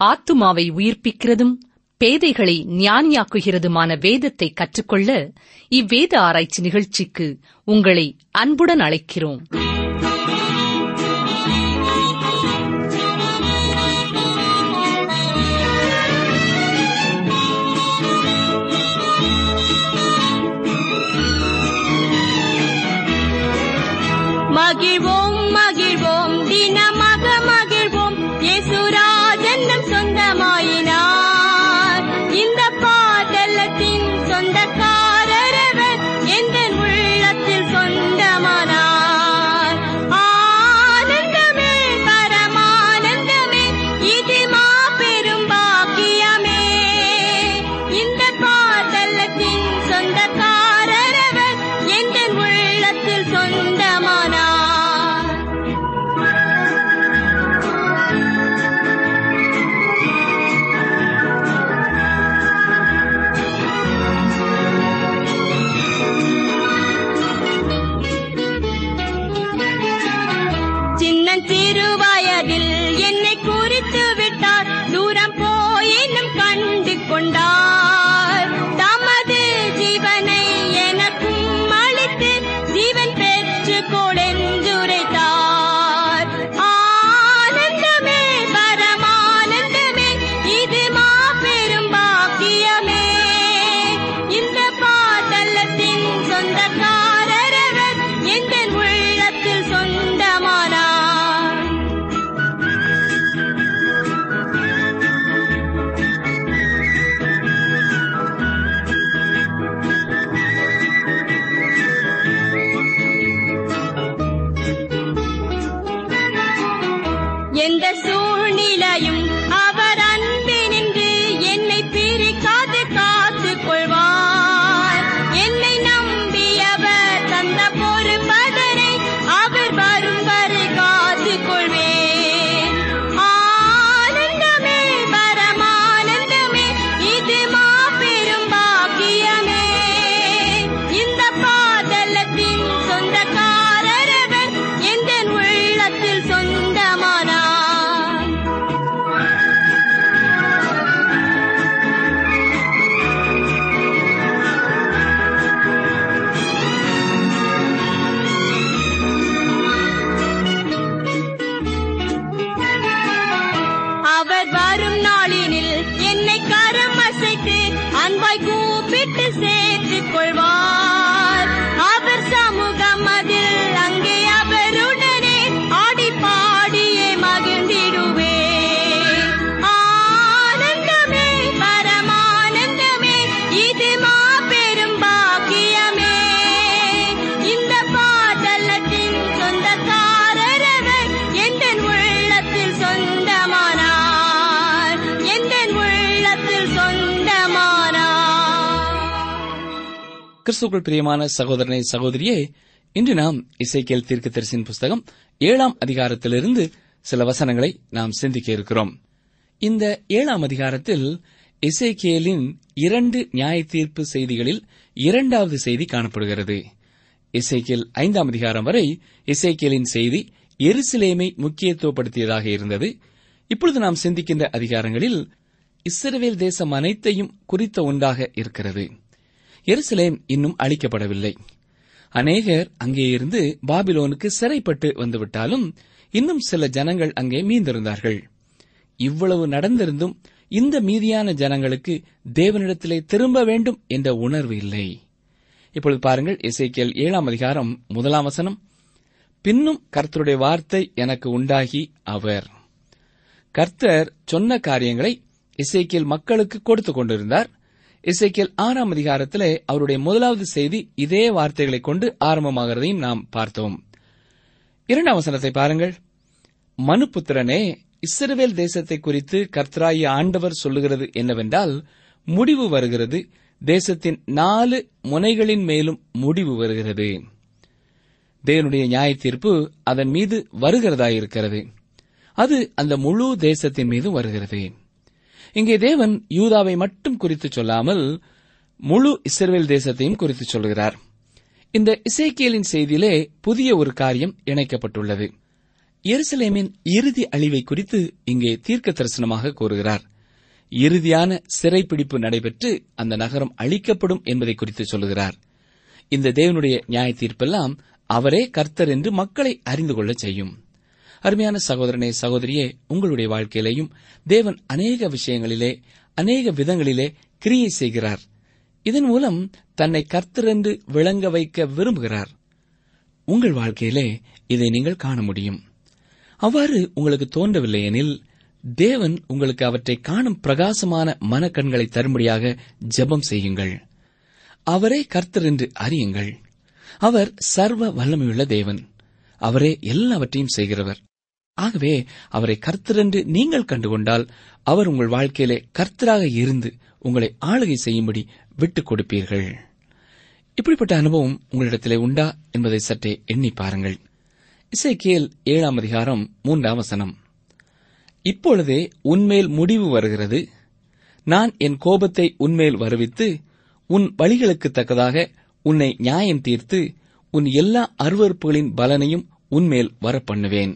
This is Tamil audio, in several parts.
ஆத்துமாவை உயிர்ப்பிக்கிறதும் பேதைகளை ஞானியாக்குகிறதுமான வேதத்தை கற்றுக்கொள்ள இவ்வேத ஆராய்ச்சி நிகழ்ச்சிக்கு உங்களை அன்புடன் அழைக்கிறோம் மகிழ்வோம் மகிழ்வோம் தினமாக மகிழ்வோம் இயேசுராஜன் நம் சொந்தமாயினார் இந்த பாடலத்தின் சொந்தக்காரரவர் எந்த உள்ளத்தில் சொந்தமானார் ஆனந்தமே பரமானந்தமே இது மாபெரும் பாக்கியமே இந்த பாடலத்தின் சொந்தக்காரரவர் எந்த உள்ளத்தில் சொந்தமானார் சின்னஞ்சிறு வயதில் என்னை குறித்து விட்டார் தூரம் போயினும் கண்டு கொண்டார் தமது ஜீவனை எனக்கும் அளித்து ஜீவன் பெற்று கொடென்றுரைத்தார் ஆனந்தமே பரமானந்தமே இது மாபெரும் பாக்கியமே இந்த பாடலத்தின் சொந்தக்காரரவர் எந்த உள்ளத்தில் சொந்தமானார் எந்த சூழ்நிலையும் அவர் அன்பினின்று என்னை பிரிக்காது காத்துக் கொள்வார் என்னை நம்பியவர் தந்த பொறுப்பதனை அவர் வரும் வரை காத்துக் கொள்வேன் ஆனந்தமே பரமானந்தமே இது மாபெரும் பாக்கியமே இந்த பாதலத்தின் சொந்தக்காரரவர் எந்த உள்ளத்தில் சொந்தமானார் அவர் வரும் நாளினில் என்னை கரம் அசைத்து அன்பாய் கூப்பிட்டு சேர்த்துக் கொள்வார் அவர் சமூகம் அதில் அங்கே அவருடனே ஆடி பாடியே மகிழ்ந்திடுவே ஆனந்தமே பரமானந்தமே இது மாபெரும் பாக்கியமே இந்த பாடலத்தின் சொந்தக்காரரவர் எந்த உள்ளத்தில் சொந்தமானார் எந்த உள்ளத்தில் சொந்தமானார் கிறிஸ்துக்குள் பிரியமான சகோதரனை சகோதரியே இன்று நாம் இசைக்கேல் தீர்க்கதரிசியின் புஸ்தகம் ஏழாம் அதிகாரத்திலிருந்து சில வசனங்களை நாம் சிந்திக்க இருக்கிறோம் இந்த ஏழாம் அதிகாரத்தில் இசைக்கேலின் இரண்டு நியாய தீர்ப்பு செய்திகளில் இரண்டாவது செய்தி காணப்படுகிறது இசைக்கேல் ஐந்தாம் அதிகாரம் வரை இசைக்கேலின் செய்தி எருசலேமை முக்கியத்துவப்படுத்தியதாக இருந்தது இப்பொழுது நாம் சிந்திக்கின்ற அதிகாரங்களில் இஸ்ரவேல் தேசம் அனைத்தையும் குறித்த ஒன்றாக இருக்கிறது எருசலேம் இன்னும் அழிக்கப்படவில்லை அநேகர் அங்கே இருந்து பாபிலோனுக்கு சிறைப்பட்டு வந்துவிட்டாலும் இன்னும் சில ஜனங்கள் அங்கே மீந்திருந்தார்கள் இவ்வளவு நடந்திருந்தும் இந்த மீதியான ஜனங்களுக்கு தேவனிடத்திலே திரும்ப வேண்டும் என்ற உணர்வு இல்லை இப்பொழுது பாருங்கள் இசைக்கியல் ஏழாம் அதிகாரம் முதலாம் வசனம் பின்னும் கர்த்தருடைய வார்த்தை எனக்கு உண்டாகி அவர் கர்த்தர் சொன்ன காரியங்களை இசைக்கியல் மக்களுக்கு கொடுத்துக் கொண்டிருந்தார் இசைக்கியல் ஆறாம் அதிகாரத்திலே அவருடைய முதலாவது செய்தி இதே வார்த்தைகளைக் கொண்டு ஆரம்பமாகிறதையும் நாம் பார்த்தோம் இரண்டாம் வசனத்தை பாருங்கள் மனுபுத்திரனே இஸ்ரவேல் தேசத்தை குறித்து கர்த்தராகிய ஆண்டவர் சொல்லுகிறது என்னவென்றால் முடிவு வருகிறது தேசத்தின் நாலு முனைகளின் மேலும் முடிவு வருகிறது தேவனுடைய நியாய தீர்ப்பு அதன் மீது வருகிறதாயிருக்கிறது அது அந்த முழு தேசத்தின் மீது வருகிறது இங்கே தேவன் யூதாவை மட்டும் குறித்து சொல்லாமல் முழு இஸ்ரவேல் தேசத்தையும் குறித்து சொல்கிறார் இந்த இசைக்கியலின் செய்தியிலே புதிய ஒரு காரியம் இணைக்கப்பட்டுள்ளது எருசலேமின் இறுதி அழிவை குறித்து இங்கே தீர்க்க தரிசனமாக கூறுகிறார் இறுதியான சிறைப்பிடிப்பு நடைபெற்று அந்த நகரம் அழிக்கப்படும் என்பதை குறித்து சொல்லுகிறார் இந்த தேவனுடைய நியாய தீர்ப்பெல்லாம் அவரே கர்த்தர் என்று மக்களை அறிந்து கொள்ளச் செய்யும் அருமையான சகோதரனே சகோதரியே உங்களுடைய வாழ்க்கையிலேயும் தேவன் அநேக விஷயங்களிலே அநேக விதங்களிலே கிரியை செய்கிறார் இதன் மூலம் தன்னை கர்த்தர் என்று விளங்க வைக்க விரும்புகிறார் உங்கள் வாழ்க்கையிலே இதை நீங்கள் காண முடியும் அவ்வாறு உங்களுக்கு தோன்றவில்லை எனில் தேவன் உங்களுக்கு அவற்றை காணும் பிரகாசமான மனக்கண்களை தரும்படியாக ஜெபம் செய்யுங்கள் அவரே கர்த்தர் என்று அறியுங்கள் அவர் சர்வ வல்லமையுள்ள தேவன் அவரே எல்லாவற்றையும் செய்கிறவர் ஆகவே அவரை கர்த்தர் என்று நீங்கள் கண்டுகொண்டால் அவர் உங்கள் வாழ்க்கையிலே கர்த்தராக இருந்து உங்களை ஆளுகை செய்யும்படி விட்டுக் கொடுப்பீர்கள் இப்படிப்பட்ட அனுபவம் உங்களிடத்திலே உண்டா என்பதை சற்றே எண்ணி பாருங்கள் இசைக்கேல் ஏழாம் அதிகாரம் மூன்றாம் வசனம் இப்பொழுதே உன்மேல் முடிவு வருகிறது நான் என் கோபத்தை உன்மேல் வருவித்து உன் வழிகளுக்கு தக்கதாக உன்னை நியாயம் தீர்த்து உன் எல்லா அருவறுப்புகளின் பலனையும் உன்மேல் வரப்பண்ணுவேன்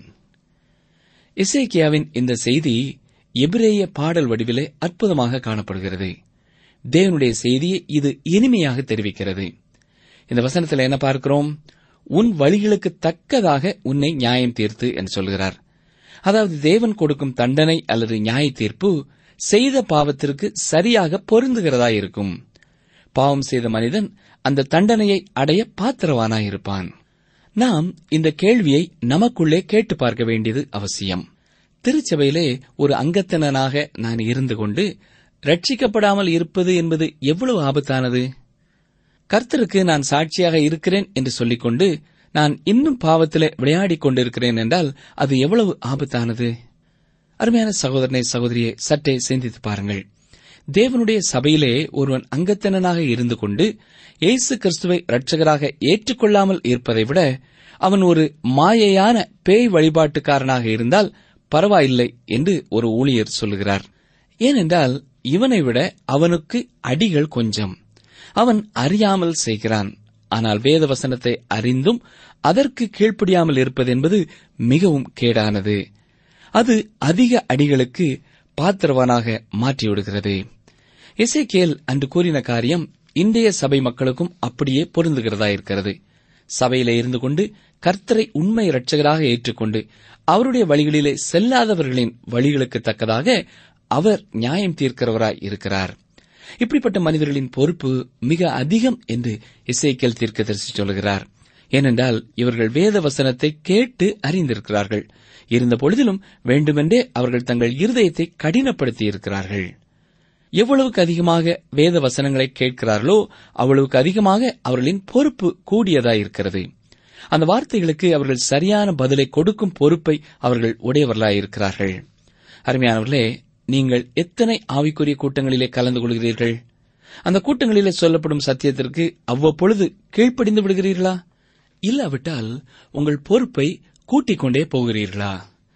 இசைக்கியாவின் இந்த செய்தி எபிரேய பாடல் வடிவிலே அற்புதமாக காணப்படுகிறது தேவனுடைய செய்தியை இது இனிமையாக தெரிவிக்கிறது இந்த வசனத்தில் என்ன பார்க்கிறோம் உன் வழிகளுக்கு தக்கதாக உன்னை நியாயம் தீர்த்து என்று சொல்கிறார் அதாவது தேவன் கொடுக்கும் தண்டனை அல்லது நியாய தீர்ப்பு செய்த பாவத்திற்கு சரியாக பொருந்துகிறதாயிருக்கும் பாவம் செய்த மனிதன் அந்த தண்டனையை அடைய பாத்திரவானாயிருப்பான் நாம் இந்த கேள்வியை நமக்குள்ளே கேட்டு பார்க்க வேண்டியது அவசியம் திருச்சபையிலே ஒரு அங்கத்தினனாக நான் இருந்து கொண்டு ரட்சிக்கப்படாமல் இருப்பது என்பது எவ்வளவு ஆபத்தானது கர்த்தருக்கு நான் சாட்சியாக இருக்கிறேன் என்று சொல்லிக்கொண்டு நான் இன்னும் பாவத்திலே விளையாடிக் கொண்டிருக்கிறேன் என்றால் அது எவ்வளவு ஆபத்தானது அருமையான சகோதரனை சகோதரியை சற்றே சிந்தித்து பாருங்கள் தேவனுடைய சபையிலே ஒருவன் அங்கத்தினனாக இருந்து கொண்டு இயேசு கிறிஸ்துவை இரட்சகராக ஏற்றுக்கொள்ளாமல் இருப்பதை விட அவன் ஒரு மாயையான பேய் வழிபாட்டுக்காரனாக இருந்தால் பரவாயில்லை என்று ஒரு ஊழியர் சொல்லுகிறார் ஏனென்றால் இவனை விட அவனுக்கு அடிகள் கொஞ்சம் அவன் அறியாமல் செய்கிறான் ஆனால் வேத வசனத்தை அறிந்தும் அதற்கு கீழ்ப்படியாமல் இருப்பது என்பது மிகவும் கேடானது அது அதிக அடிகளுக்கு பாத்திரவானாக மாற்றிவிடுகிறது இசைக்கேல் அன்று கூறின காரியம் இன்றைய சபை மக்களுக்கும் அப்படியே பொருந்துகிறதா இருக்கிறது சபையிலே இருந்து கொண்டு கர்த்தரை உண்மை இரட்சகராக ஏற்றுக்கொண்டு அவருடைய வழிகளிலே செல்லாதவர்களின் வழிகளுக்கு தக்கதாக அவர் நியாயம் தீர்க்கிறவராய் இருக்கிறார் இப்படிப்பட்ட மனிதர்களின் பொறுப்பு மிக அதிகம் என்று இசைக்கேல் தீர்க்கதரிசி சொல்கிறார் ஏனென்றால் இவர்கள் வேத வசனத்தை கேட்டு அறிந்திருக்கிறார்கள் இருந்த பொழுதிலும் வேண்டுமென்றே அவர்கள் தங்கள் இருதயத்தை கடினப்படுத்தி இருக்கிறார்கள் எவ்வளவுக்கு அதிகமாக வேத வசனங்களை கேட்கிறார்களோ அவ்வளவுக்கு அதிகமாக அவர்களின் பொறுப்பு கூடியதாயிருக்கிறது அந்த வார்த்தைகளுக்கு அவர்கள் சரியான பதிலை கொடுக்கும் பொறுப்பை அவர்கள் உடையவர்களாயிருக்கிறார்கள் அருமையானவர்களே நீங்கள் எத்தனை ஆவிக்குரிய கூட்டங்களிலே கலந்து கொள்கிறீர்கள் அந்த கூட்டங்களிலே சொல்லப்படும் சத்தியத்திற்கு அவ்வப்பொழுது கீழ்ப்படிந்து விடுகிறீர்களா இல்லாவிட்டால் உங்கள் பொறுப்பை கூட்டிக் கொண்டே போகிறீர்களா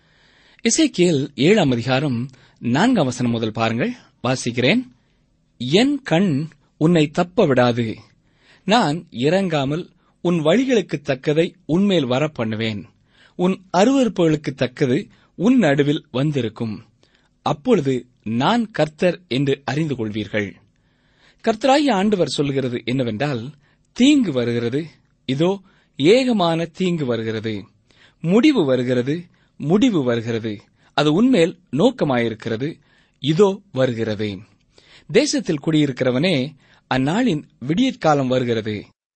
இசைக்கியல் ஏழாம் அதிகாரம் நான்காம் வசனம் முதல் பாருங்கள் வாசிக்கிறேன் என் கண் உன்னை தப்ப விடாது நான் இறங்காமல் உன் வழிகளுக்கு தக்கதை உன்மேல் வர பண்ணுவேன் உன் அருவறுப்புகளுக்கு தக்கது உன் நடுவில் வந்திருக்கும் அப்பொழுது நான் கர்த்தர் என்று அறிந்து கொள்வீர்கள் கர்த்தராகிய ஆண்டவர் சொல்லுகிறது என்னவென்றால் தீங்கு வருகிறது இதோ ஏகமான தீங்கு வருகிறது முடிவு வருகிறது முடிவு வருகிறது அது உன்மேல் நோக்கமாயிருக்கிறது இதோ வருகிறது தேசத்தில் குடியிருக்கிறவனே அந்நாளின் விடியற்காலம் வருகிறது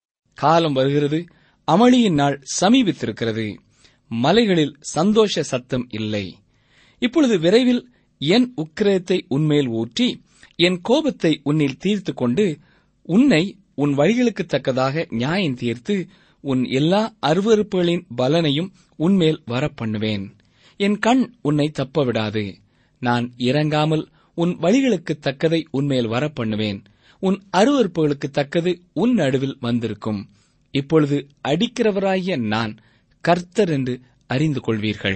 காலம் வருகிறது அமளியின் நாள் சமீபித்திருக்கிறது மலைகளில் சந்தோஷ சத்தம் இல்லை இப்பொழுது விரைவில் என் உக்கிரத்தை உன்மேல் ஊற்றி என் கோபத்தை உன்னில் தீர்த்துக் கொண்டு உன்னை உன் வழிகளுக்கு தக்கதாக நியாயம் தீர்த்து உன் எல்லா அருவறுப்புகளின் பலனையும் உன்மேல் வரப்பண்ணுவேன் என் கண் உன்னை தப்ப விடாது நான் இறங்காமல் உன் வழிகளுக்கு தக்கதை உன்மேல் வரப்பண்ணுவேன் உன் அருவறுப்புகளுக்கு தக்கது உன் நடுவில் வந்திருக்கும் இப்பொழுது அடிக்கிறவராகிய நான் கர்த்தர் என்று அறிந்து கொள்வீர்கள்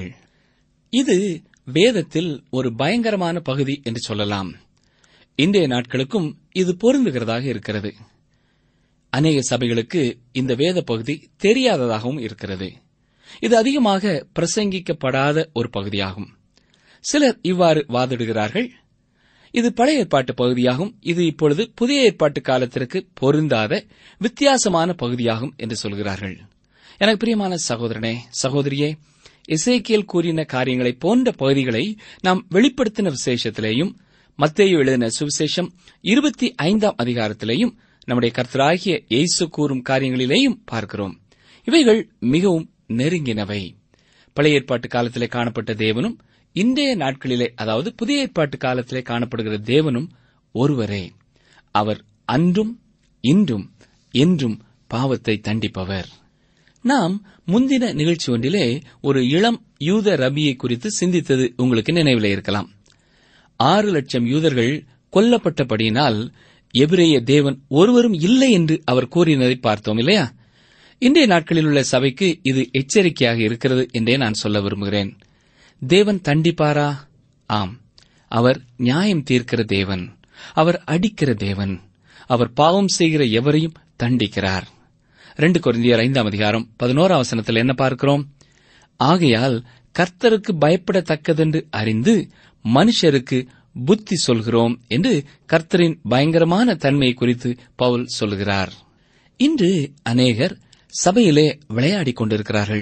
இது வேதத்தில் ஒரு பயங்கரமான பகுதி என்று சொல்லலாம் இன்றைய நாட்களுக்கும் இது பொருந்துகிறதாக இருக்கிறது அநேக சபைகளுக்கு இந்த வேத பகுதி தெரியாததாகவும் இருக்கிறது இது அதிகமாக பிரசங்கிக்கப்படாத ஒரு பகுதியாகும் சிலர் இவ்வாறு வாதிடுகிறார்கள் இது பழைய ஏற்பாட்டு பகுதியாகும் இது இப்பொழுது புதிய ஏற்பாட்டு காலத்திற்கு பொருந்தாத வித்தியாசமான பகுதியாகும் என்று சொல்கிறார்கள் எனக்கு பிரியமான சகோதரனே சகோதரியே இசைக்கியல் கூறின காரியங்களை போன்ற பகுதிகளை நாம் வெளிப்படுத்தின விசேஷத்திலேயும் மத்தேயு எழுதின சுவிசேஷம் இருபத்தி ஐந்தாம் அதிகாரத்திலேயும் நம்முடைய கர்த்தராகிய இயேசு கூறும் காரியங்களிலேயும் பார்க்கிறோம் இவைகள் மிகவும் நெருங்கினவை பழைய ஏற்பாட்டு காலத்திலே காணப்பட்ட தேவனும் இன்றைய நாட்களிலே அதாவது புதிய ஏற்பாட்டு காலத்திலே காணப்படுகிற தேவனும் ஒருவரே அவர் அன்றும் இன்றும் என்றும் பாவத்தை தண்டிப்பவர் நாம் முந்தின நிகழ்ச்சி ஒன்றிலே ஒரு இளம் யூத ரபியை குறித்து சிந்தித்தது உங்களுக்கு நினைவிலே இருக்கலாம் ஆறு லட்சம் யூதர்கள் கொல்லப்பட்டபடியினால் எபிரேய தேவன் ஒருவரும் இல்லை என்று அவர் கூறினதை பார்த்தோம் இல்லையா இன்றைய நாட்களில் உள்ள சபைக்கு இது எச்சரிக்கையாக இருக்கிறது என்றே நான் சொல்ல விரும்புகிறேன் தேவன் தண்டிப்பாரா ஆம் அவர் நியாயம் தீர்க்கிற தேவன் அவர் அடிக்கிற தேவன் அவர் பாவம் செய்கிற எவரையும் தண்டிக்கிறார் ரெண்டு கொரிந்தியர் ஐந்தாம் அதிகாரம் பதினோராம் வசனத்தில் என்ன பார்க்கிறோம் ஆகையால் கர்த்தருக்கு பயப்படத்தக்கதென்று அறிந்து மனுஷருக்கு புத்தி சொல்கிறோம் என்று கர்த்தரின் பயங்கரமான தன்மையை குறித்து பவுல் சொல்கிறார் இன்று அநேகர் சபையிலே விளையாடிக் கொண்டிருக்கிறார்கள்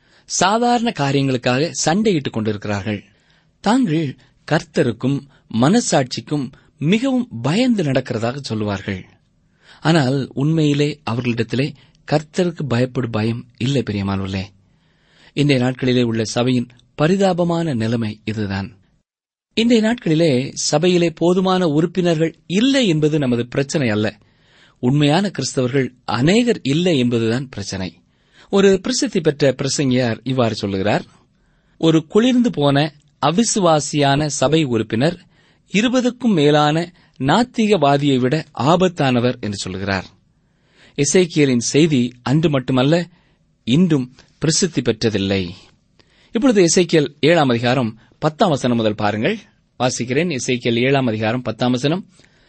சாதாரண காரியங்களுக்காக சண்டையிட்டுக் கொண்டிருக்கிறார்கள் தாங்கள் கர்த்தருக்கும் மனசாட்சிக்கும் மிகவும் பயந்து நடக்கிறதாக சொல்லுவார்கள் ஆனால் உண்மையிலே அவர்களிடத்திலே கர்த்தருக்கு பயப்படும் பயம் இல்லை பெரியமானவர்களே இன்றைய நாட்களிலே உள்ள சபையின் பரிதாபமான நிலைமை இதுதான் இன்றைய நாட்களிலே சபையிலே போதுமான உறுப்பினர்கள் இல்லை என்பது நமது பிரச்சனை அல்ல உண்மையான கிறிஸ்தவர்கள் அநேகர் இல்லை என்பதுதான் பிரச்சனை ஒரு பிரசித்தி பெற்ற பிரசங்கியார் இவ்வாறு சொல்லுகிறார் ஒரு குளிர்ந்து போன அவிசுவாசியான சபை உறுப்பினர் இருபதுக்கும் மேலான நாத்திகவாதியை விட ஆபத்தானவர் என்று சொல்கிறார் இசைக்கியலின் செய்தி அன்று மட்டுமல்ல இன்றும் பிரசித்தி பெற்றதில்லை இப்பொழுது இசைக்கியல் ஏழாம் அதிகாரம் பத்தாம் வசனம் முதல் பாருங்கள் வாசிக்கிறேன் இசைக்கியல் ஏழாம் அதிகாரம் பத்தாம் வசனம்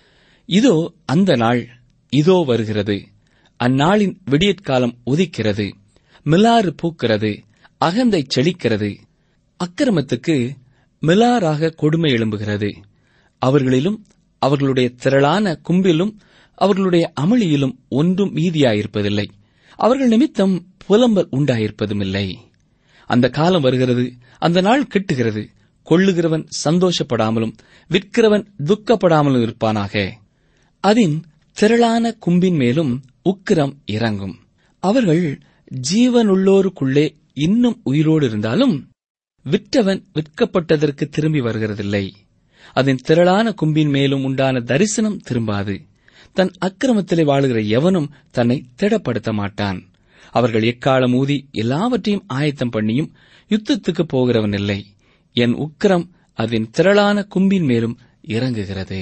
இதோ அந்த நாள் இதோ வருகிறது அந்நாளின் விடியற்காலம் உதிக்கிறது மிலாறு பூக்கிறது அகந்தை செழிக்கிறது அக்கிரமத்துக்கு மிலாராக கொடுமை எழும்புகிறது அவர்களிலும் அவர்களுடைய திரளான கும்பிலும் அவர்களுடைய அமளியிலும் ஒன்றும் மீதியாயிருப்பதில்லை அவர்கள் நிமித்தம் புலம்பல் உண்டாயிருப்பதுமில்லை அந்த காலம் வருகிறது அந்த நாள் கிட்டுகிறது கொள்ளுகிறவன் சந்தோஷப்படாமலும் விற்கிறவன் துக்கப்படாமலும் இருப்பானாக அதன் திரளான கும்பின் மேலும் உக்கிரம் இறங்கும் அவர்கள் ஜீவனுள்ளோருக்குள்ளே இன்னும் உயிரோடு இருந்தாலும் விற்றவன் விற்கப்பட்டதற்கு திரும்பி வருகிறதில்லை அதன் திரளான கும்பின் மேலும் உண்டான தரிசனம் திரும்பாது தன் அக்கிரமத்திலே வாழுகிற எவனும் தன்னை திடப்படுத்த மாட்டான் அவர்கள் எக்காலம் ஊதி எல்லாவற்றையும் ஆயத்தம் பண்ணியும் யுத்தத்துக்கு போகிறவன் இல்லை என் உக்கிரம் அதன் திரளான கும்பின் மேலும் இறங்குகிறது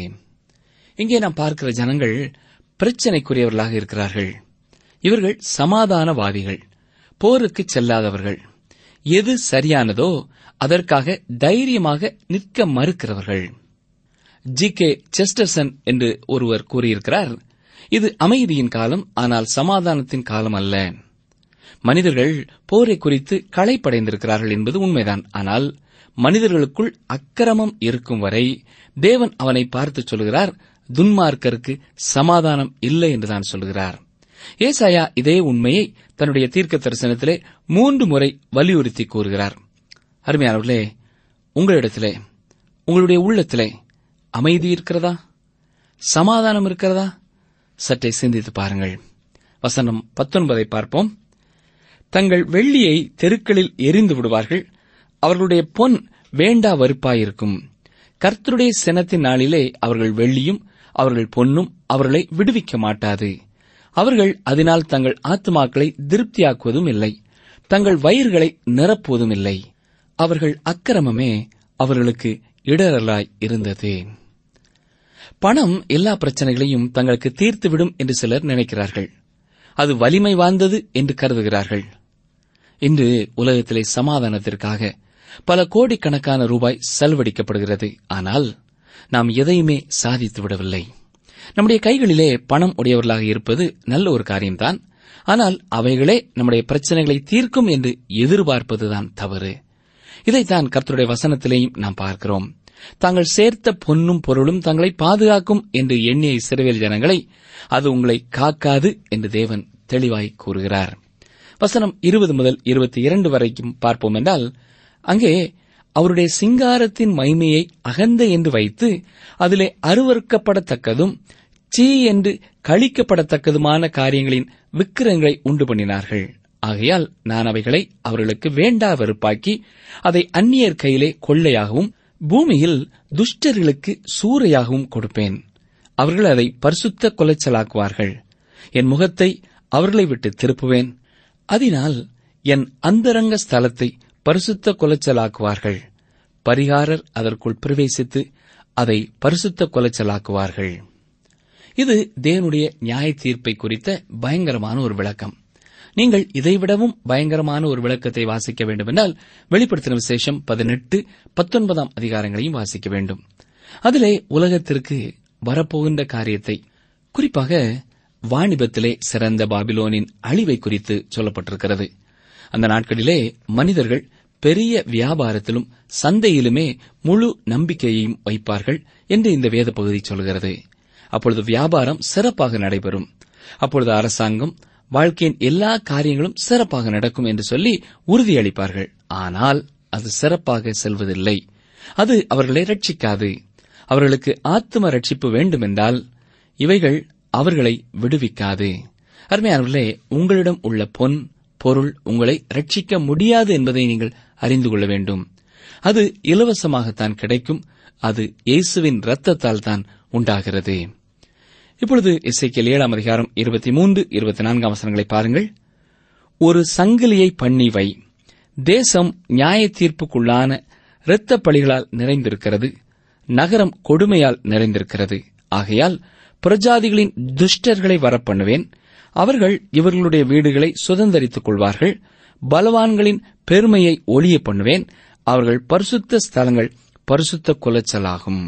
இங்கே நாம் பார்க்கிற ஜனங்கள் பிரச்சனைக்குரியவர்களாக இருக்கிறார்கள் இவர்கள் சமாதானவாதிகள் போருக்கு செல்லாதவர்கள் எது சரியானதோ அதற்காக தைரியமாக நிற்க மறுக்கிறவர்கள் ஜி கே செஸ்டர்சன் என்று ஒருவர் கூறியிருக்கிறார் இது அமைதியின் காலம் ஆனால் சமாதானத்தின் காலம் அல்ல மனிதர்கள் போரை குறித்து களைப்படைந்திருக்கிறார்கள் என்பது உண்மைதான் ஆனால் மனிதர்களுக்குள் அக்கிரமம் இருக்கும் வரை தேவன் அவனை பார்த்து சொல்கிறார் துன்மார்க்கருக்கு சமாதானம் இல்லை என்றுதான் சொல்கிறார் ஏசாயா இதே உண்மையை தன்னுடைய தீர்க்க தரிசனத்திலே மூன்று முறை வலியுறுத்தி கூறுகிறார் அருமையானவர்களே உங்களிடத்திலே உங்களுடைய உள்ளத்திலே அமைதி இருக்கிறதா சமாதானம் இருக்கிறதா சற்றே சிந்தித்து பாருங்கள் வசனம் பத்தொன்பதை பார்ப்போம் தங்கள் வெள்ளியை தெருக்களில் எரிந்து விடுவார்கள் அவர்களுடைய பொன் வேண்டா வறுப்பாயிருக்கும் கர்த்தருடைய சினத்தின் நாளிலே அவர்கள் வெள்ளியும் அவர்கள் பொன்னும் அவர்களை விடுவிக்க மாட்டாது அவர்கள் அதனால் தங்கள் ஆத்துமாக்களை திருப்தியாக்குவதும் இல்லை தங்கள் வயிறுகளை நிரப்புவதும் இல்லை அவர்கள் அக்கிரமமே அவர்களுக்கு இடரலாய் இருந்தது பணம் எல்லா பிரச்சனைகளையும் தங்களுக்கு தீர்த்துவிடும் என்று சிலர் நினைக்கிறார்கள் அது வலிமை வாய்ந்தது என்று கருதுகிறார்கள் இன்று உலகத்திலே சமாதானத்திற்காக பல கோடிக்கணக்கான ரூபாய் செலவழிக்கப்படுகிறது ஆனால் நாம் எதையுமே சாதித்து விடவில்லை நம்முடைய கைகளிலே பணம் உடையவர்களாக இருப்பது நல்ல ஒரு காரியம்தான் ஆனால் அவைகளே நம்முடைய பிரச்சனைகளை தீர்க்கும் என்று எதிர்பார்ப்பதுதான் தவறு இதைத்தான் கர்த்தருடைய வசனத்திலேயும் நாம் பார்க்கிறோம் தாங்கள் சேர்த்த பொன்னும் பொருளும் தங்களை பாதுகாக்கும் என்று எண்ணிய இஸ்ரவேல் ஜனங்களை அது உங்களை காக்காது என்று தேவன் தெளிவாய் கூறுகிறார் வசனம் இருபது முதல் இருபத்தி இரண்டு வரைக்கும் பார்ப்போம் என்றால் அங்கே அவருடைய சிங்காரத்தின் மைமையை அகந்த என்று வைத்து அதிலே அருவறுக்கப்படத்தக்கதும் சீ என்று கழிக்கப்படத்தக்கதுமான காரியங்களின் விக்கிரங்களை உண்டு பண்ணினார்கள் ஆகையால் நான் அவைகளை அவர்களுக்கு வேண்டா வெறுப்பாக்கி அதை அந்நியர் கையிலே கொள்ளையாகவும் பூமியில் துஷ்டர்களுக்கு சூறையாகவும் கொடுப்பேன் அவர்கள் அதை பரிசுத்த கொலைச்சலாக்குவார்கள் என் முகத்தை அவர்களை விட்டு திருப்புவேன் அதனால் என் அந்தரங்க ஸ்தலத்தை பரிசுத்த கொலைச்சலாக்குவார்கள் பரிகாரர் அதற்குள் பிரவேசித்து அதை பரிசுத்த கொலைச்சலாக்குவார்கள் இது தேவனுடைய நியாய தீர்ப்பை குறித்த பயங்கரமான ஒரு விளக்கம் நீங்கள் இதைவிடவும் பயங்கரமான ஒரு விளக்கத்தை வாசிக்க வேண்டுமென்றால் வெளிப்படுத்தின விசேஷம் பதினெட்டு பத்தொன்பதாம் அதிகாரங்களையும் வாசிக்க வேண்டும் அதிலே உலகத்திற்கு வரப்போகின்ற காரியத்தை குறிப்பாக வாணிபத்திலே சிறந்த பாபிலோனின் அழிவை குறித்து சொல்லப்பட்டிருக்கிறது அந்த நாட்களிலே மனிதர்கள் பெரிய வியாபாரத்திலும் சந்தையிலுமே முழு நம்பிக்கையையும் வைப்பார்கள் என்று இந்த வேத பகுதி சொல்கிறது அப்பொழுது வியாபாரம் சிறப்பாக நடைபெறும் அப்பொழுது அரசாங்கம் வாழ்க்கையின் எல்லா காரியங்களும் சிறப்பாக நடக்கும் என்று சொல்லி உறுதியளிப்பார்கள் ஆனால் அது சிறப்பாக செல்வதில்லை அது அவர்களை ரட்சிக்காது அவர்களுக்கு ஆத்ம ரட்சிப்பு வேண்டுமென்றால் இவைகள் அவர்களை விடுவிக்காது அருமையானவர்களே உங்களிடம் உள்ள பொன் பொருள் உங்களை ரட்சிக்க முடியாது என்பதை நீங்கள் அறிந்து கொள்ள வேண்டும் அது இலவசமாகத்தான் கிடைக்கும் அது இயேசுவின் இரத்தத்தால் தான் உண்டாகிறது இப்பொழுது இசைக்கியல் ஏழாம் அதிகாரம் இருபத்தி மூன்று இருபத்தி நான்காம் வசனங்களை பாருங்கள் ஒரு சங்கிலியை பண்ணி வை தேசம் நியாய தீர்ப்புக்குள்ளான இரத்தப் பழிகளால் நிறைந்திருக்கிறது நகரம் கொடுமையால் நிறைந்திருக்கிறது ஆகையால் பிரஜாதிகளின் துஷ்டர்களை வரப்பண்ணுவேன் அவர்கள் இவர்களுடைய வீடுகளை சுதந்தரித்துக் கொள்வார்கள் பலவான்களின் பெருமையை ஒளிய பண்ணுவேன் அவர்கள் பரிசுத்த ஸ்தலங்கள் பரிசுத்த குலைச்சலாகும்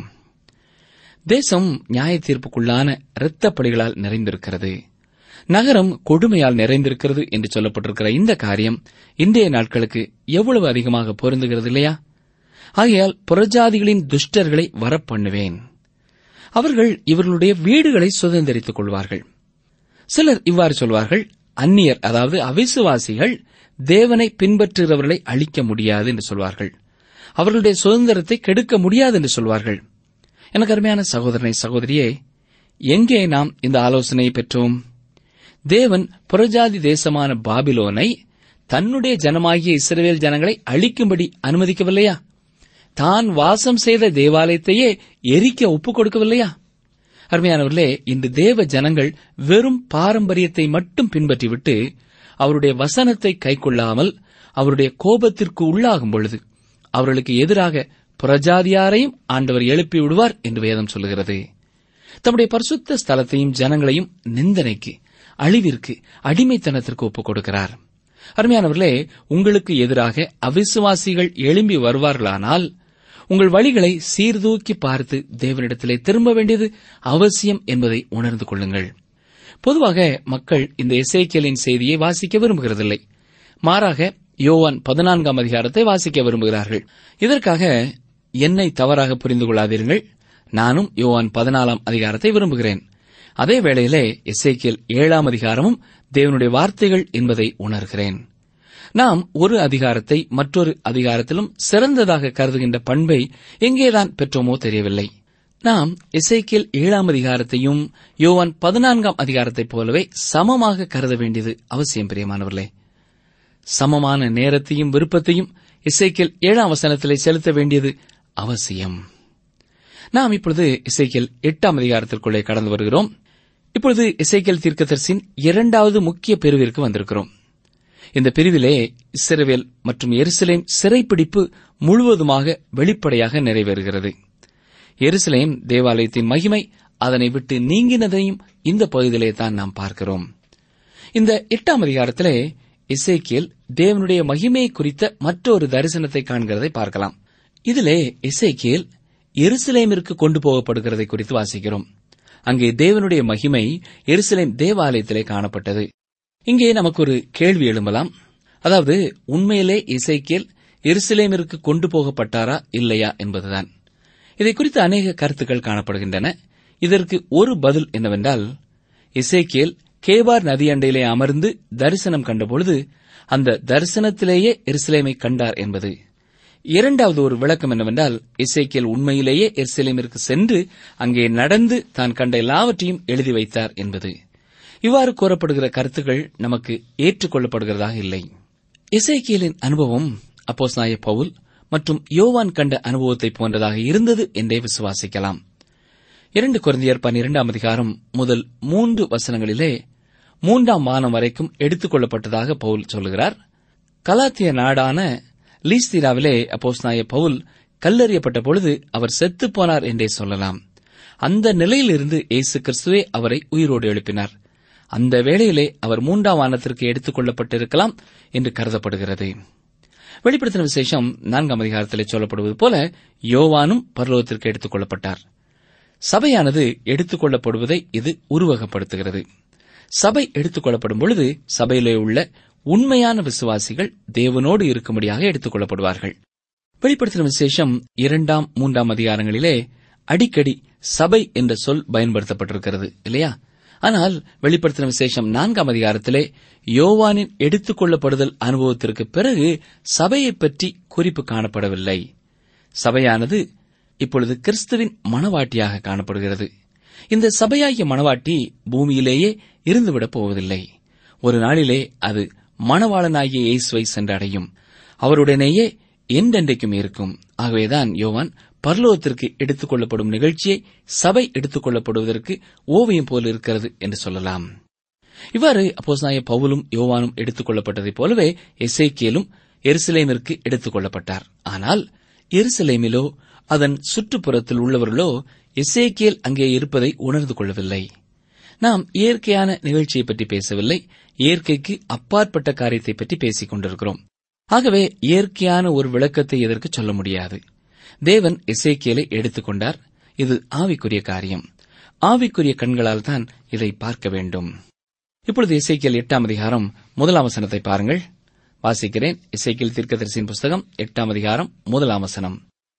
தேசம் நியாய தீர்ப்புக்குள்ளான இரத்தப்படிகளால் நிறைந்திருக்கிறது நகரம் கொடுமையால் நிறைந்திருக்கிறது என்று சொல்லப்பட்டிருக்கிற இந்த காரியம் இன்றைய நாட்களுக்கு எவ்வளவு அதிகமாக பொருந்துகிறது இல்லையா ஆகையால் புறஜாதிகளின் துஷ்டர்களை வரப்பண்ணுவேன் அவர்கள் இவர்களுடைய வீடுகளை சுதந்திரித்துக் கொள்வார்கள் சிலர் இவ்வாறு சொல்வார்கள் அந்நியர் அதாவது அவிசுவாசிகள் தேவனை பின்பற்றுகிறவர்களை அழிக்க முடியாது என்று சொல்வார்கள் அவர்களுடைய சுதந்திரத்தை கெடுக்க முடியாது என்று சொல்வார்கள் எனக்கு அருமையான சகோதரனை சகோதரியே எங்கே நாம் இந்த ஆலோசனையை பெற்றோம் தேவன் புறஜாதி தேசமான பாபிலோனை தன்னுடைய ஜனமாகிய இஸ்ரவேல் ஜனங்களை அழிக்கும்படி அனுமதிக்கவில்லையா தான் வாசம் செய்த தேவாலயத்தையே எரிக்க ஒப்புக் கொடுக்கவில்லையா அருமையானவர்களே இன்று தேவ ஜனங்கள் வெறும் பாரம்பரியத்தை மட்டும் பின்பற்றிவிட்டு அவருடைய வசனத்தை கைக்கொள்ளாமல் அவருடைய கோபத்திற்கு உள்ளாகும் பொழுது அவர்களுக்கு எதிராக புறஜாதியாரையும் ஆண்டவர் எழுப்பி விடுவார் என்று வேதம் சொல்லுகிறது தம்முடைய பரிசுத்த ஸ்தலத்தையும் ஜனங்களையும் நிந்தனைக்கு அழிவிற்கு அடிமைத்தனத்திற்கு ஒப்புக் கொடுக்கிறார் அருமையானவர்களே உங்களுக்கு எதிராக அவிசுவாசிகள் எழும்பி வருவார்களானால் உங்கள் வழிகளை சீர்தூக்கி பார்த்து தேவனிடத்திலே திரும்ப வேண்டியது அவசியம் என்பதை உணர்ந்து கொள்ளுங்கள் பொதுவாக மக்கள் இந்த இசைக்கியலின் செய்தியை வாசிக்க விரும்புகிறதில்லை மாறாக யோவான் பதினான்காம் அதிகாரத்தை வாசிக்க விரும்புகிறார்கள் இதற்காக என்னை தவறாக புரிந்து கொள்ளாதீர்கள் நானும் யோவான் பதினாலாம் அதிகாரத்தை விரும்புகிறேன் அதே வேளையிலே எஸ்ஐக்கியல் ஏழாம் அதிகாரமும் தேவனுடைய வார்த்தைகள் என்பதை உணர்கிறேன் நாம் ஒரு அதிகாரத்தை மற்றொரு அதிகாரத்திலும் சிறந்ததாக கருதுகின்ற பண்பை எங்கேதான் பெற்றோமோ தெரியவில்லை நாம் இசைக்கியல் ஏழாம் அதிகாரத்தையும் யோவான் பதினான்காம் அதிகாரத்தைப் போலவே சமமாக கருத வேண்டியது அவசியம் பிரியமானவர்களே சமமான நேரத்தையும் விருப்பத்தையும் இசைக்கியல் ஏழாம் வசனத்திலே செலுத்த வேண்டியது அவசியம் நாம் இப்பொழுது இசைக்கியல் எட்டாம் அதிகாரத்திற்குள்ளே கடந்து வருகிறோம் இப்பொழுது இசைக்கியல் தீர்க்கதரிசின் இரண்டாவது முக்கிய பிரிவிற்கு வந்திருக்கிறோம் இந்த பிரிவிலே இஸ்ரவேல் மற்றும் எருசலேம் சிறைப்பிடிப்பு முழுவதுமாக வெளிப்படையாக நிறைவேறுகிறது எருசலேம் தேவாலயத்தின் மகிமை அதனை விட்டு நீங்கினதையும் இந்த பகுதியிலே தான் நாம் பார்க்கிறோம் இந்த எட்டாம் அதிகாரத்திலே இசைக்கியல் தேவனுடைய மகிமை குறித்த மற்றொரு தரிசனத்தை காண்கிறதை பார்க்கலாம் இதிலே இசைக்கியல் எருசலேமிற்கு கொண்டு போகப்படுகிறதை குறித்து வாசிக்கிறோம் அங்கே தேவனுடைய மகிமை எருசலேம் தேவாலயத்திலே காணப்பட்டது இங்கே நமக்கு ஒரு கேள்வி எழும்பலாம் அதாவது உண்மையிலே இசைக்கேல் எருசலேமிற்கு கொண்டு போகப்பட்டாரா இல்லையா என்பதுதான் இதை குறித்து அநேக கருத்துக்கள் காணப்படுகின்றன இதற்கு ஒரு பதில் என்னவென்றால் இசைக்கேல் கேபார் நதியண்டையிலே அமர்ந்து தரிசனம் கண்டபொழுது அந்த தரிசனத்திலேயே எருசலேமை கண்டார் என்பது இரண்டாவது ஒரு விளக்கம் என்னவென்றால் இசைக்கேல் உண்மையிலேயே எருசலேமிற்கு சென்று அங்கே நடந்து தான் கண்ட எல்லாவற்றையும் எழுதி வைத்தார் என்பது இவ்வாறு கூறப்படுகிற கருத்துக்கள் நமக்கு ஏற்றுக்கொள்ளப்படுகிறதாக இல்லை இசைக்கியலின் அனுபவம் அப்போஸ் நாய பவுல் மற்றும் யோவான் கண்ட அனுபவத்தை போன்றதாக இருந்தது என்றே விசுவாசிக்கலாம் இரண்டு குழந்தையர் பன்னிரெண்டாம் அதிகாரம் முதல் மூன்று வசனங்களிலே மூன்றாம் வானம் வரைக்கும் எடுத்துக் கொள்ளப்பட்டதாக பவுல் சொல்லுகிறார் கலாத்திய நாடான லீஸ்திராவிலே அப்போஸ் நாய பவுல் கல்லறியப்பட்ட பொழுது அவர் செத்துப் போனார் என்றே சொல்லலாம் அந்த நிலையிலிருந்து இயேசு கிறிஸ்துவே அவரை உயிரோடு எழுப்பினார் அந்த வேளையிலே அவர் மூன்றாம் வானத்திற்கு எடுத்துக் கொள்ளப்பட்டிருக்கலாம் என்று கருதப்படுகிறது வெளிப்படுத்தின விசேஷம் நான்காம் அதிகாரத்திலே சொல்லப்படுவது போல யோவானும் பரலோகத்திற்கு எடுத்துக் கொள்ளப்பட்டார் சபையானது எடுத்துக் கொள்ளப்படுவதை இது உருவகப்படுத்துகிறது சபை எடுத்துக் கொள்ளப்படும் பொழுது சபையிலே உள்ள உண்மையான விசுவாசிகள் தேவனோடு இருக்கும்படியாக எடுத்துக் கொள்ளப்படுவார்கள் வெளிப்படுத்தின விசேஷம் இரண்டாம் மூன்றாம் அதிகாரங்களிலே அடிக்கடி சபை என்ற சொல் பயன்படுத்தப்பட்டிருக்கிறது இல்லையா ஆனால் வெளிப்படுத்தின விசேஷம் நான்காம் அதிகாரத்திலே யோவானின் எடுத்துக் கொள்ளப்படுதல் அனுபவத்திற்கு பிறகு சபையைப் பற்றி குறிப்பு காணப்படவில்லை சபையானது இப்பொழுது கிறிஸ்துவின் மணவாட்டியாக காணப்படுகிறது இந்த சபையாகிய மணவாட்டி பூமியிலேயே இருந்துவிடப் போவதில்லை ஒரு நாளிலே அது மணவாளனாகிய இயேசுவை சென்றடையும் அவருடனேயே என்றென்றைக்கும் இருக்கும் ஆகவேதான் யோவான் பரலோகத்திற்கு எடுத்துக் கொள்ளப்படும் நிகழ்ச்சியை சபை எடுத்துக் கொள்ளப்படுவதற்கு ஓவியம் போல் இருக்கிறது என்று சொல்லலாம் இவ்வாறு அப்போஸ்நாய பவுலும் யோவானும் எடுத்துக் கொள்ளப்பட்டதைப் போலவே எசேக்கியலும் எருசலேமிற்கு எடுத்துக் கொள்ளப்பட்டார் ஆனால் எருசலேமிலோ அதன் சுற்றுப்புறத்தில் உள்ளவர்களோ எசேக்கியல் அங்கே இருப்பதை உணர்ந்து கொள்ளவில்லை நாம் இயற்கையான நிகழ்ச்சியை பற்றி பேசவில்லை இயற்கைக்கு அப்பாற்பட்ட காரியத்தை பற்றி பேசிக் கொண்டிருக்கிறோம் ஆகவே இயற்கையான ஒரு விளக்கத்தை இதற்கு சொல்ல முடியாது தேவன் எசேக்கியலை எடுத்துக்கொண்டார் இது ஆவிக்குரிய காரியம் ஆவிக்குரிய கண்களால் தான் இதை பார்க்க வேண்டும் இப்பொழுது இசைக்கியல் எட்டாம் அதிகாரம் முதலாம் வசனத்தை பாருங்கள் வாசிக்கிறேன் இசைக்கியல் தீர்க்கதரிசியின் புஸ்தகம் எட்டாம் அதிகாரம் முதலாம் வசனம்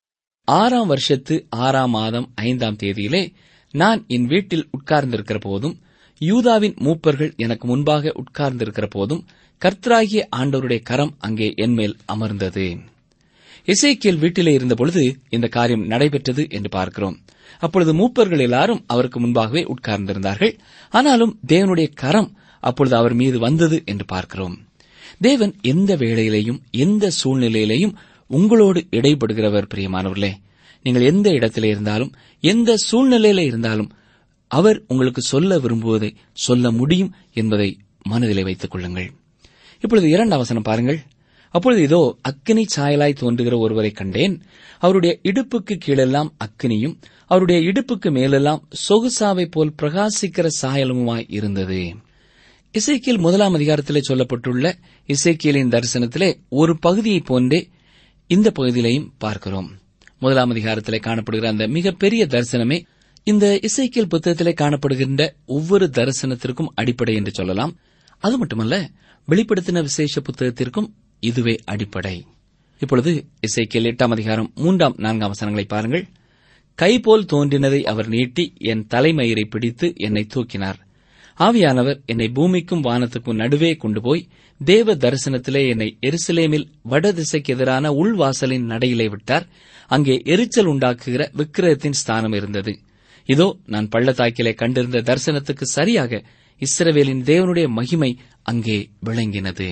ஆறாம் வருஷத்து ஆறாம் மாதம் ஐந்தாம் தேதியிலே நான் என் வீட்டில் உட்கார்ந்திருக்கிற போதும் யூதாவின் மூப்பர்கள் எனக்கு முன்பாக உட்கார்ந்திருக்கிற போதும் கர்த்தராகிய ஆண்டவருடைய கரம் அங்கே என்மேல் அமர்ந்தது இசைக்கியல் வீட்டிலே இருந்தபொழுது இந்த காரியம் நடைபெற்றது என்று பார்க்கிறோம் அப்பொழுது மூப்பர்கள் எல்லாரும் அவருக்கு முன்பாகவே உட்கார்ந்திருந்தார்கள் ஆனாலும் தேவனுடைய கரம் அப்பொழுது அவர் மீது வந்தது என்று பார்க்கிறோம் தேவன் எந்த வேளையிலேயும் எந்த சூழ்நிலையிலேயும் உங்களோடு இடைப்படுகிறவர் பிரியமானவர்களே நீங்கள் எந்த இடத்திலே இருந்தாலும் எந்த சூழ்நிலையில இருந்தாலும் அவர் உங்களுக்கு சொல்ல விரும்புவதை சொல்ல முடியும் என்பதை மனதிலே வைத்துக் கொள்ளுங்கள் இப்பொழுது இரண்டாம் வசனம் பாருங்கள் அப்பொழுது இதோ அக்கினி சாயலாய் தோன்றுகிற ஒருவரை கண்டேன் அவருடைய இடுப்புக்கு கீழெல்லாம் அக்கினியும் அவருடைய இடுப்புக்கு மேலெல்லாம் சொகுசாவை போல் பிரகாசிக்கிற சாயலுமாய் இருந்தது இசைக்கியல் முதலாம் அதிகாரத்திலே சொல்லப்பட்டுள்ள இசைக்கியலின் தரிசனத்திலே ஒரு பகுதியைப் போன்றே இந்த பகுதியிலையும் பார்க்கிறோம் முதலாம் அதிகாரத்திலே காணப்படுகிற அந்த மிகப்பெரிய தரிசனமே இந்த இசைக்கியல் புத்தகத்திலே காணப்படுகின்ற ஒவ்வொரு தரிசனத்திற்கும் அடிப்படை என்று சொல்லலாம் அது மட்டுமல்ல வெளிப்படுத்தின விசேஷ புத்தகத்திற்கும் இதுவே அடிப்படை இப்பொழுது இசைக்கியல் எட்டாம் அதிகாரம் மூன்றாம் நான்காம் வசனங்களை பாருங்கள் கைபோல் தோன்றினதை அவர் நீட்டி என் தலைமயிரை பிடித்து என்னை தூக்கினார் ஆவியானவர் என்னை பூமிக்கும் வானத்துக்கும் நடுவே கொண்டு போய் தேவ தரிசனத்திலே என்னை எருசலேமில் வடதிசைக்கு எதிரான உள்வாசலின் நடையிலே விட்டார் அங்கே எரிச்சல் உண்டாக்குகிற விக்கிரகத்தின் ஸ்தானம் இருந்தது இதோ நான் பள்ளத்தாக்கிலே கண்டிருந்த தரிசனத்துக்கு சரியாக இஸ்ரவேலின் தேவனுடைய மகிமை அங்கே விளங்கினது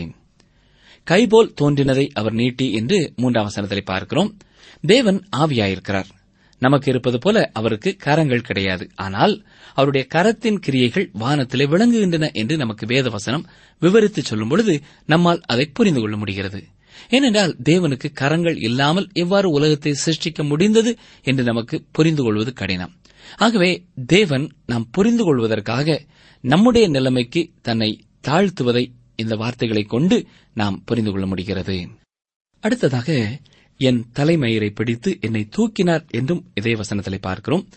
கைபோல் தோன்றினதை அவர் நீட்டி என்று மூன்றாம் வசனத்திலே பார்க்கிறோம் தேவன் ஆவியாயிருக்கிறார் நமக்கு இருப்பது போல அவருக்கு கரங்கள் கிடையாது ஆனால் அவருடைய கரத்தின் கிரியைகள் வானத்திலே விளங்குகின்றன என்று நமக்கு வேத வசனம் விவரித்து சொல்லும் பொழுது நம்மால் அதை புரிந்து கொள்ள முடிகிறது ஏனென்றால் தேவனுக்கு கரங்கள் இல்லாமல் எவ்வாறு உலகத்தை சிருஷ்டிக்க முடிந்தது என்று நமக்கு புரிந்து கொள்வது கடினம் ஆகவே தேவன் நாம் புரிந்து கொள்வதற்காக நம்முடைய நிலைமைக்கு தன்னை தாழ்த்துவதை இந்த வார்த்தைகளை கொண்டு நாம் புரிந்து கொள்ள முடிகிறது அடுத்ததாக என் தலைமயிரை பிடித்து என்னை தூக்கினார் என்றும் இதே வசனத்திலே பார்க்கிறோம்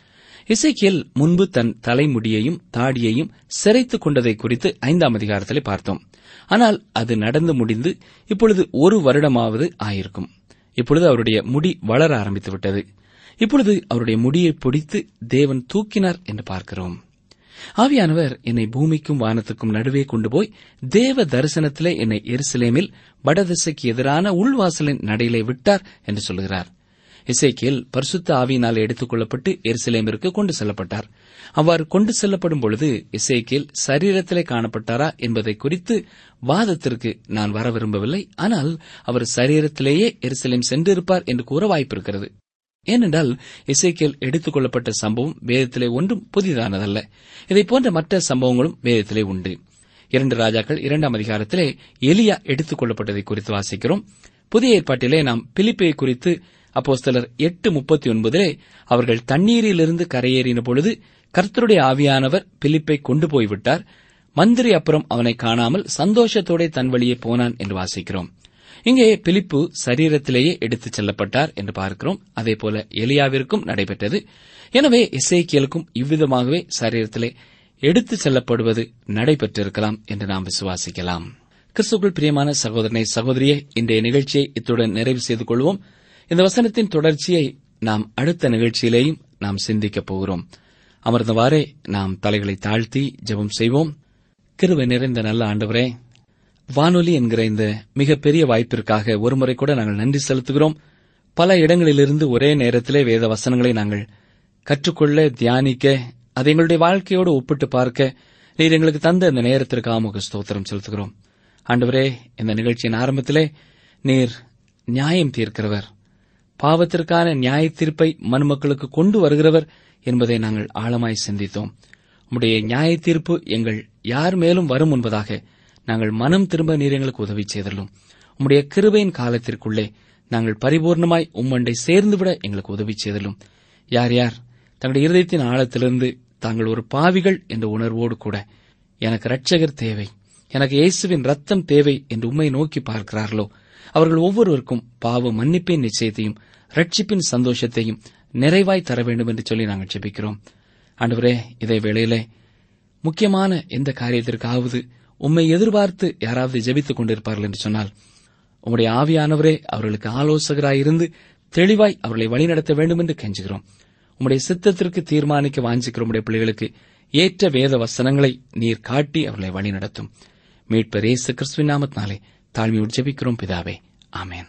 இசைக்கியல் முன்பு தன் தலைமுடியையும் தாடியையும் சிரைத்துக் கொண்டதை குறித்து ஐந்தாம் அதிகாரத்திலே பார்த்தோம் ஆனால் அது நடந்து முடிந்து இப்பொழுது ஒரு வருடமாவது ஆயிருக்கும் இப்பொழுது அவருடைய முடி வளர ஆரம்பித்து விட்டது இப்பொழுது அவருடைய முடியை பிடித்து தேவன் தூக்கினார் என்று பார்க்கிறோம் ஆவியானவர் என்னை பூமிக்கும் வானத்துக்கும் நடுவே கொண்டு போய் தேவ தரிசனத்திலே என்னை எருசலேமில் வடதிசைக்கு எதிரான உள்வாசலின் நடையிலே விட்டார் என்று சொல்கிறார் இசைக்கேல் பரிசுத்த ஆவியினால் எடுத்துக் கொள்ளப்பட்டு எருசலேமிற்கு கொண்டு செல்லப்பட்டார் அவ்வாறு கொண்டு செல்லப்படும் பொழுது இசைக்கேல் சரீரத்திலே காணப்பட்டாரா என்பதை குறித்து வாதத்திற்கு நான் வர விரும்பவில்லை ஆனால் அவர் சரீரத்திலேயே எருசலேம் சென்றிருப்பார் என்று கூற வாய்ப்பிருக்கிறது ஏனென்றால் இசைக்கேல் எடுத்துக் கொள்ளப்பட்ட சம்பவம் வேதத்திலே ஒன்றும் புதிதானதல்ல இதைப் போன்ற மற்ற சம்பவங்களும் வேதத்திலே உண்டு இரண்டு ராஜாக்கள் இரண்டாம் அதிகாரத்திலே எலியா எடுத்துக் கொள்ளப்பட்டதை குறித்து வாசிக்கிறோம் புதிய ஏற்பாட்டிலே நாம் பிலிப்பை குறித்து அப்போஸ்தலர் எட்டு முப்பத்தி ஒன்பதிலே அவர்கள் தண்ணீரிலிருந்து கரையேறின பொழுது கர்த்தருடைய ஆவியானவர் பிலிப்பை கொண்டு போய்விட்டார் மந்திரி அப்புறம் அவனை காணாமல் சந்தோஷத்தோட தன் வழியே போனான் என்று வாசிக்கிறோம் இங்கே பிலிப்பு சரீரத்திலேயே எடுத்துச் செல்லப்பட்டார் என்று பார்க்கிறோம் அதேபோல எலியாவிற்கும் நடைபெற்றது எனவே இசைக்கியலுக்கும் இவ்விதமாகவே சரீரத்திலே எடுத்துச் செல்லப்படுவது நடைபெற்றிருக்கலாம் என்று நாம் விசுவாசிக்கலாம் கிறிஸ்துக்குள் பிரியமான சகோதரனை சகோதரியே இன்றைய நிகழ்ச்சியை இத்துடன் நிறைவு செய்து கொள்வோம் இந்த வசனத்தின் தொடர்ச்சியை நாம் அடுத்த நிகழ்ச்சியிலேயும் நாம் சிந்திக்கப் போகிறோம் அமர்ந்தவாறே நாம் தலைகளை தாழ்த்தி ஜெபம் செய்வோம் கிருவை நிறைந்த நல்ல ஆண்டவரே வானொலி என்கிற இந்த மிகப்பெரிய வாய்ப்பிற்காக ஒருமுறை கூட நாங்கள் நன்றி செலுத்துகிறோம் பல இடங்களிலிருந்து ஒரே நேரத்திலே வேத வசனங்களை நாங்கள் கற்றுக்கொள்ள தியானிக்க அதை எங்களுடைய வாழ்க்கையோடு ஒப்பிட்டு பார்க்க நீர் எங்களுக்கு தந்த இந்த நேரத்திற்காக உமக்கு ஸ்தோத்திரம் செலுத்துகிறோம் ஆண்டவரே இந்த நிகழ்ச்சியின் ஆரம்பத்திலே நீர் நியாயம் தீர்க்கிறவர் பாவத்திற்கான நியாய தீர்ப்பை மனுமக்களுக்கு கொண்டு வருகிறவர் என்பதை நாங்கள் ஆழமாய் சிந்தித்தோம் உம்முடைய நியாய தீர்ப்பு எங்கள் யார் மேலும் வரும் என்பதாக நாங்கள் மனம் திரும்ப நீர் எங்களுக்கு உதவி செய்தலும் உம்முடைய கிருபையின் காலத்திற்குள்ளே நாங்கள் பரிபூர்ணமாய் உம்மண்டை சேர்ந்துவிட எங்களுக்கு உதவி செய்தலும் யார் யார் தங்களுடைய இருதயத்தின் ஆழத்திலிருந்து தாங்கள் ஒரு பாவிகள் என்ற உணர்வோடு கூட எனக்கு ரட்சகர் தேவை எனக்கு இயேசுவின் ரத்தம் தேவை என்று உம்மை நோக்கி பார்க்கிறார்களோ அவர்கள் ஒவ்வொருவருக்கும் பாவ மன்னிப்பின் நிச்சயத்தையும் ரட்சிப்பின் சந்தோஷத்தையும் நிறைவாய் தர வேண்டும் என்று சொல்லி நாங்கள் ஜெபிக்கிறோம் ஆண்டவரே இதே வேளையிலே முக்கியமான எந்த காரியத்திற்காவது உம்மை எதிர்பார்த்து யாராவது ஜெபித்துக் கொண்டிருப்பார்கள் என்று சொன்னால் உம்முடைய ஆவியானவரே அவர்களுக்கு ஆலோசகராயிருந்து தெளிவாய் அவர்களை வழிநடத்த வேண்டும் என்று கெஞ்சுகிறோம் உம்முடைய சித்தத்திற்கு தீர்மானிக்க வாஞ்சிக்கிற உம்முடைய பிள்ளைகளுக்கு ஏற்ற வேத வசனங்களை நீர் காட்டி அவர்களை வழிநடத்தும் மீட்பர் இயேசு கிறிஸ்துவின் நாமத்தினாலே தாழ்மையோடு ஜெபிக்கிறோம் பிதாவே ஆமென்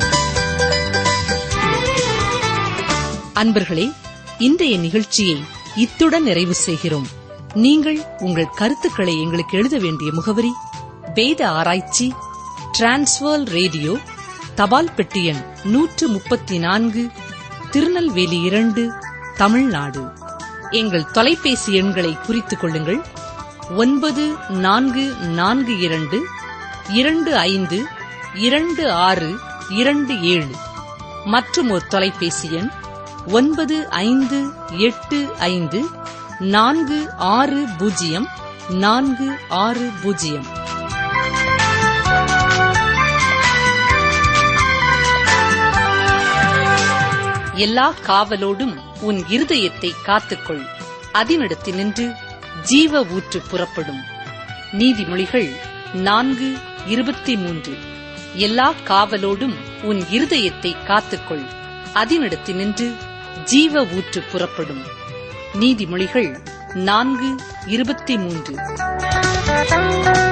அன்பர்களே இன்றைய நிகழ்ச்சியை இத்துடன் நிறைவு செய்கிறோம் நீங்கள் உங்கள் கருத்துக்களை எங்களுக்கு எழுத வேண்டிய முகவரி வேத ஆராய்ச்சி டிரான்ஸ்வர் ரேடியோ தபால் பெட்டி எண் நூற்று முப்பத்தி நான்கு திருநெல்வேலி இரண்டு தமிழ்நாடு எங்கள் தொலைபேசி எண்களை குறித்துக் கொள்ளுங்கள் ஒன்பது நான்கு நான்கு இரண்டு இரண்டு ஐந்து இரண்டு ஆறு இரண்டு ஏழு மற்றும் ஒரு தொலைபேசி எண் ஒன்பது ஐந்து எட்டு ஐந்து நான்கு ஆறு பூஜ்ஜியம் நான்கு ஆறு பூஜ்ஜியம் எல்லா காவலோடும் உன் இருதயத்தை காத்துக்கொள் அதனிடத்தினின்று ஜீவ ஊற்று புறப்படும் நீதிமொழிகள் நான்கு இருபத்தி மூன்று எல்லா காவலோடும் உன் இருதயத்தை காத்துக்கொள் அதனிடத்தினின்று ஜீவ ஊற்று புறப்படும் நீதிமொழிகள் நான்கு இருபத்தி மூன்று